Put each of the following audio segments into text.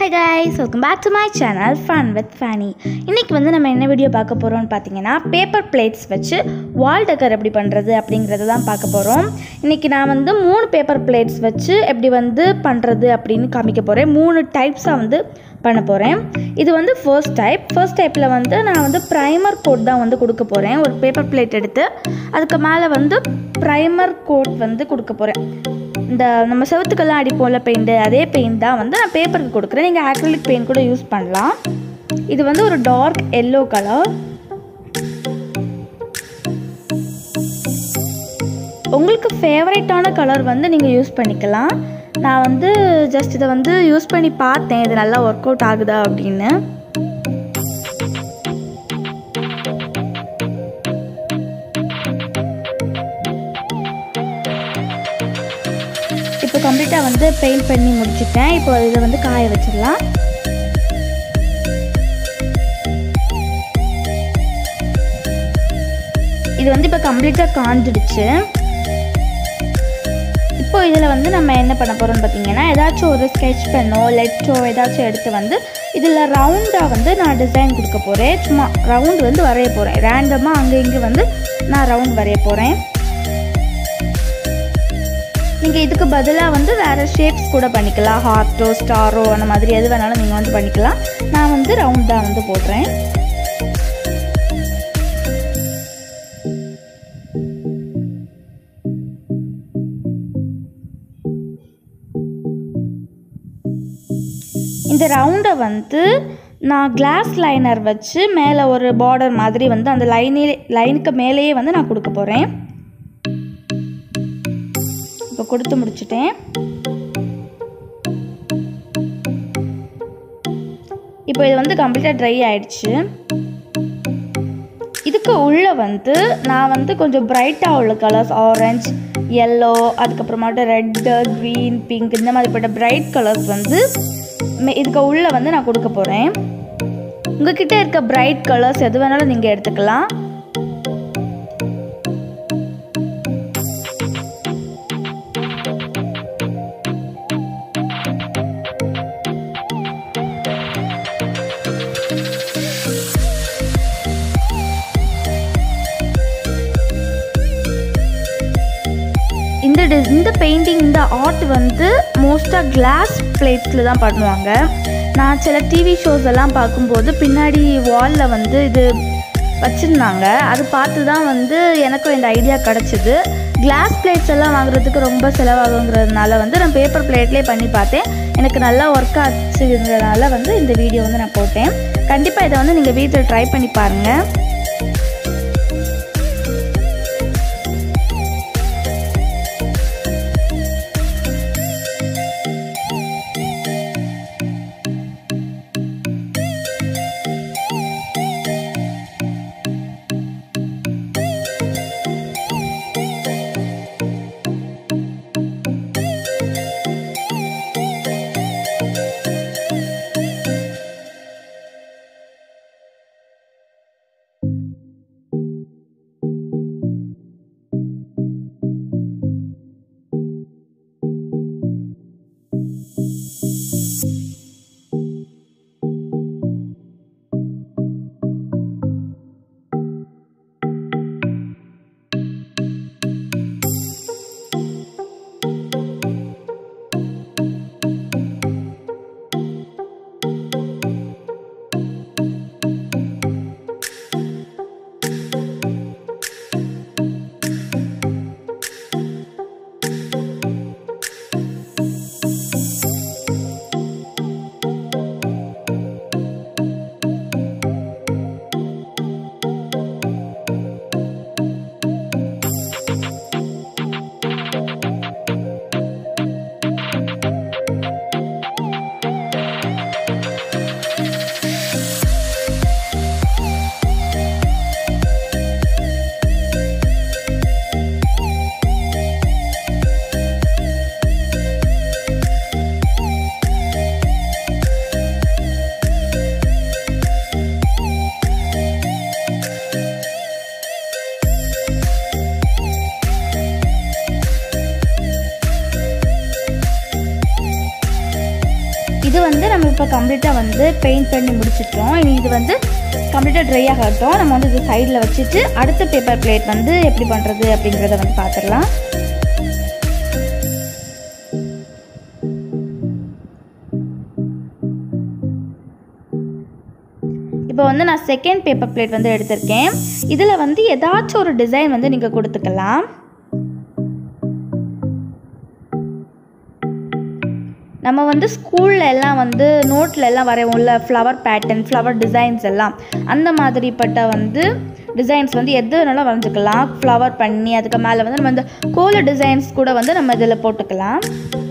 guys welcome back to my channel fun with Fanny இன்றைக்கி வந்து நம்ம என்ன வீடியோ பார்க்க போகிறோம்னு பார்த்தீங்கன்னா பேப்பர் பிளேட்ஸ் வச்சு வால் டெக்கர் எப்படி பண்ணுறது அப்படிங்கிறத தான் பார்க்க போகிறோம் இன்றைக்கி நான் வந்து மூணு பேப்பர் பிளேட்ஸ் வச்சு எப்படி வந்து பண்ணுறது அப்படின்னு காமிக்க போகிறேன் மூணு டைப்ஸாக வந்து பண்ண போகிறேன் இது வந்து ஃபர்ஸ்ட் டைப் ஃபர்ஸ்ட் டைப்பில் வந்து நான் வந்து ப்ரைமர் கோட் தான் வந்து கொடுக்க போகிறேன் ஒரு பேப்பர் பிளேட் எடுத்து அதுக்கு மேலே வந்து ப்ரைமர் கோட் வந்து கொடுக்க போகிறேன் இந்த நம்ம செவத்துக்கெல்லாம் அடிப்போம்ல பெயிண்ட்டு அதே பெயிண்ட் தான் வந்து நான் பேப்பருக்கு கொடுக்குறேன் நீங்கள் ஆக்ரிலிக் பெயிண்ட் கூட யூஸ் பண்ணலாம் இது வந்து ஒரு டார்க் எல்லோ கலர் உங்களுக்கு ஃபேவரட்டான கலர் வந்து நீங்கள் யூஸ் பண்ணிக்கலாம் நான் வந்து ஜஸ்ட் இதை வந்து யூஸ் பண்ணி பார்த்தேன் இது நல்லா ஒர்க் அவுட் ஆகுதா அப்படின்னு இப்போ கம்ப்ளீட்டாக வந்து பெயிண்ட் பண்ணி முடிச்சிட்டேன் இப்போ இதை வந்து காய வச்சிடலாம் இது வந்து இப்போ கம்ப்ளீட்டாக காஞ்சிடுச்சு இப்போ இதில் வந்து நம்ம என்ன பண்ண போகிறோம்னு பார்த்தீங்கன்னா ஏதாச்சும் ஒரு ஸ்கெட்ச் பென்னோ லெட்டோ ஏதாச்சும் எடுத்து வந்து இதில் ரவுண்டாக வந்து நான் டிசைன் கொடுக்க போகிறேன் சும்மா ரவுண்ட் வந்து வரைய போகிறேன் ரேண்டமாக அங்கே இங்கே வந்து நான் ரவுண்ட் வரைய போகிறேன் நீங்கள் இதுக்கு பதிலாக வந்து வேறு ஷேப்ஸ் கூட பண்ணிக்கலாம் ஹார்ட்டோ ஸ்டாரோ அந்த மாதிரி எது வேணாலும் நீங்கள் வந்து பண்ணிக்கலாம் நான் வந்து ரவுண்ட் தான் வந்து போடுறேன் இந்த ரவுண்டை வந்து நான் கிளாஸ் லைனர் வச்சு மேலே ஒரு பார்டர் மாதிரி வந்து அந்த லைனே லைனுக்கு மேலேயே வந்து நான் கொடுக்க போகிறேன் இப்போ கொடுத்து முடிச்சிட்டேன் இப்போ இது வந்து கம்ப்ளீட்டாக ட்ரை ஆயிடுச்சு இதுக்கு உள்ளே வந்து நான் வந்து கொஞ்சம் பிரைட்டாக உள்ள கலர்ஸ் ஆரஞ்ச் எல்லோ அதுக்கப்புறமாட்டு ரெட்டு க்ரீன் பிங்க் இந்த மாதிரிப்பட்ட பிரைட் கலர்ஸ் வந்து இதுக்கு உள்ளே வந்து நான் கொடுக்க போகிறேன் உங்ககிட்ட இருக்க பிரைட் கலர்ஸ் எது வேணாலும் நீங்கள் எடுத்துக்கலாம் இந்த டி இந்த பெயிண்டிங் இந்த ஆர்ட் வந்து மோஸ்ட்டாக கிளாஸ் பிளேட்ஸில் தான் பண்ணுவாங்க நான் சில டிவி ஷோஸ் எல்லாம் பார்க்கும்போது பின்னாடி வாலில் வந்து இது வச்சுருந்தாங்க அது பார்த்து தான் வந்து எனக்கும் இந்த ஐடியா கிடச்சிது கிளாஸ் பிளேட்ஸ் எல்லாம் வாங்குறதுக்கு ரொம்ப செலவாகுங்கிறதுனால வந்து நான் பேப்பர் பிளேட்லேயே பண்ணி பார்த்தேன் எனக்கு நல்லா ஒர்க் ஆச்சுங்கிறதுனால வந்து இந்த வீடியோ வந்து நான் போட்டேன் கண்டிப்பாக இதை வந்து நீங்கள் வீட்டில் ட்ரை பண்ணி பாருங்கள் இது வந்து நம்ம இப்போ கம்ப்ளீட்டாக வந்து பெயிண்ட் பண்ணி முடிச்சிட்டோம் இனி இது வந்து கம்ப்ளீட்டாக ட்ரை ஆகட்டும் நம்ம வந்து இது சைடில் வச்சுட்டு அடுத்த பேப்பர் பிளேட் வந்து எப்படி பண்ணுறது அப்படிங்கிறத வந்து பார்த்துடலாம் இப்போ வந்து நான் செகண்ட் பேப்பர் பிளேட் வந்து எடுத்திருக்கேன் இதில் வந்து ஏதாச்சும் ஒரு டிசைன் வந்து நீங்கள் கொடுத்துக்கலாம் நம்ம வந்து ஸ்கூலில் எல்லாம் வந்து நோட்டில் எல்லாம் வரைவோம்ல ஃப்ளவர் பேட்டர்ன் ஃப்ளவர் டிசைன்ஸ் எல்லாம் அந்த மாதிரிப்பட்ட வந்து டிசைன்ஸ் வந்து எது வேணாலும் வரைஞ்சிக்கலாம் ஃப்ளவர் பண்ணி அதுக்கு மேலே வந்து நம்ம இந்த கோல டிசைன்ஸ் கூட வந்து நம்ம இதில் போட்டுக்கலாம்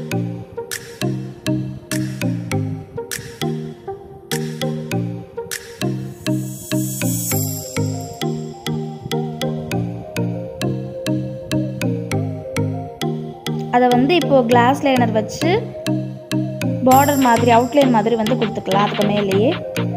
அதை வந்து இப்போது கிளாஸ் லைனர் வச்சு பார்டர் மாதிரி அவுட்லைன் மாதிரி வந்து கொடுத்துக்கலாம் அதுக்கு மேலேயே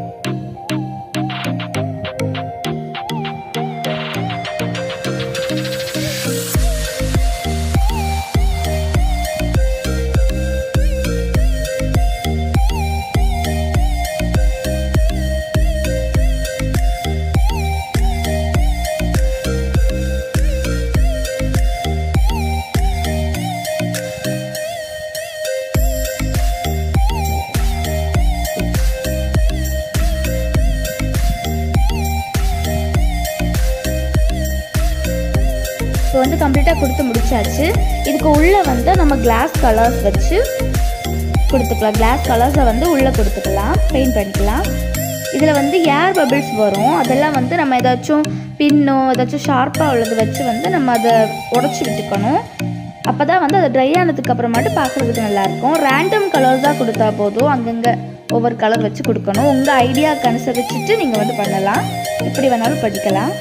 இப்போ வந்து கம்ப்ளீட்டாக கொடுத்து முடிச்சாச்சு இதுக்கு உள்ளே வந்து நம்ம கிளாஸ் கலர்ஸ் வச்சு கொடுத்துக்கலாம் கிளாஸ் கலர்ஸை வந்து உள்ளே கொடுத்துக்கலாம் பெயிண்ட் பண்ணிக்கலாம் இதில் வந்து ஏர் பபிள்ஸ் வரும் அதெல்லாம் வந்து நம்ம ஏதாச்சும் பின்னோ ஏதாச்சும் ஷார்ப்பாக உள்ளது வச்சு வந்து நம்ம அதை உடச்சி விட்டுக்கணும் அப்போ தான் வந்து அது ட்ரை ஆனதுக்கு அப்புறமாட்டு பார்க்குறதுக்கு நல்லாயிருக்கும் ரேண்டம் கலர்ஸாக கொடுத்தா போதும் அங்கங்கே ஒவ்வொரு கலர் வச்சு கொடுக்கணும் உங்கள் ஐடியாவுக்கு அனுசரிச்சுட்டு நீங்கள் வந்து பண்ணலாம் எப்படி வேணாலும் படிக்கலாம்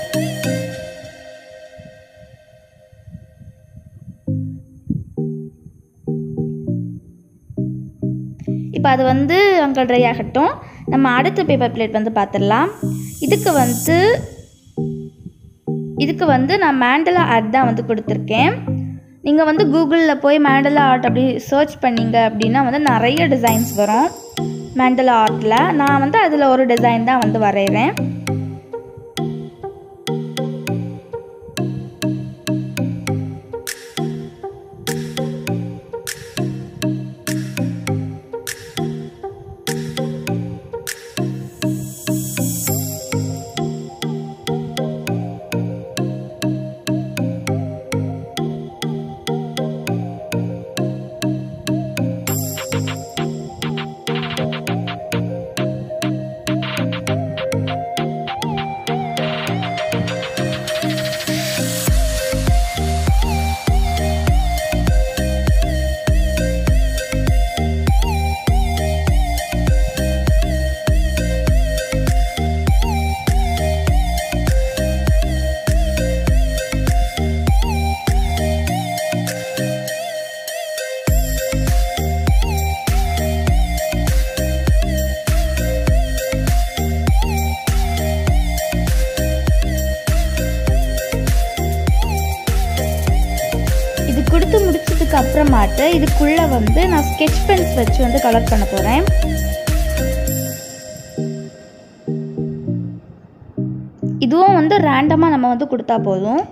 இப்போ அது வந்து அங்கே ட்ரை ஆகட்டும் நம்ம அடுத்த பேப்பர் பிளேட் வந்து பார்த்துடலாம் இதுக்கு வந்து இதுக்கு வந்து நான் மேண்டலா ஆர்ட் தான் வந்து கொடுத்துருக்கேன் நீங்கள் வந்து கூகுளில் போய் மேண்டலா ஆர்ட் அப்படி சர்ச் பண்ணீங்க அப்படின்னா வந்து நிறைய டிசைன்ஸ் வரும் மேண்டலா ஆர்ட்டில் நான் வந்து அதில் ஒரு டிசைன் தான் வந்து வரைகிறேன் இது கொடுத்து முடிச்சதுக்கு அப்புறமாட்டு இதுக்குள்ளே வந்து நான் ஸ்கெட்ச் பென்ஸ் வச்சு வந்து கலர் பண்ண போகிறேன் இதுவும் வந்து ரேண்டமாக நம்ம வந்து கொடுத்தா போதும்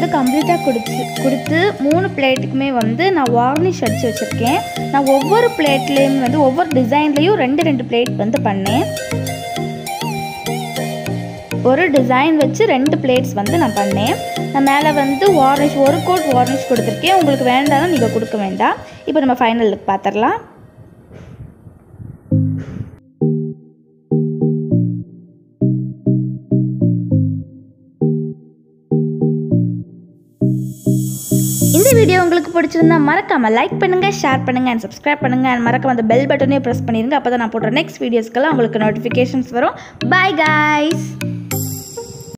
கம்ப்ளீட்டாக கொடுத்து கொடுத்து மூணு பிளேட்டுக்குமே வந்து நான் வார்னிஷ் அடித்து வச்சுருக்கேன் நான் ஒவ்வொரு பிளேட்லேயும் வந்து ஒவ்வொரு டிசைன்லேயும் ரெண்டு ரெண்டு பிளேட் வந்து பண்ணேன் ஒரு டிசைன் வச்சு ரெண்டு பிளேட்ஸ் வந்து நான் பண்ணேன் நான் மேலே வந்து வார்னிஷ் ஒரு கோட் வார்னிஷ் கொடுத்துருக்கேன் உங்களுக்கு வேண்டாம்னா நீங்கள் கொடுக்க வேண்டாம் இப்போ நம்ம ஃபைனல் லுக் பார்த்துடலாம் இந்த வீடியோ உங்களுக்கு பிடிச்சிருந்தா மறக்காம லைக் பண்ணுங்க ஷேர் பண்ணுங்க அண்ட் சப்ஸ்கிரைப் பண்ணுங்க அண்ட் மறக்காம அந்த பெல் பட்டனையும் ப்ரெஸ் பண்ணிருங்க அப்போ தான் நான் போடுற நெக்ஸ்ட் வீடியோஸ்க்கெல்லாம் உங்களுக்கு நோட்டிஃபிகேஷன்ஸ் வரும் பாய் guys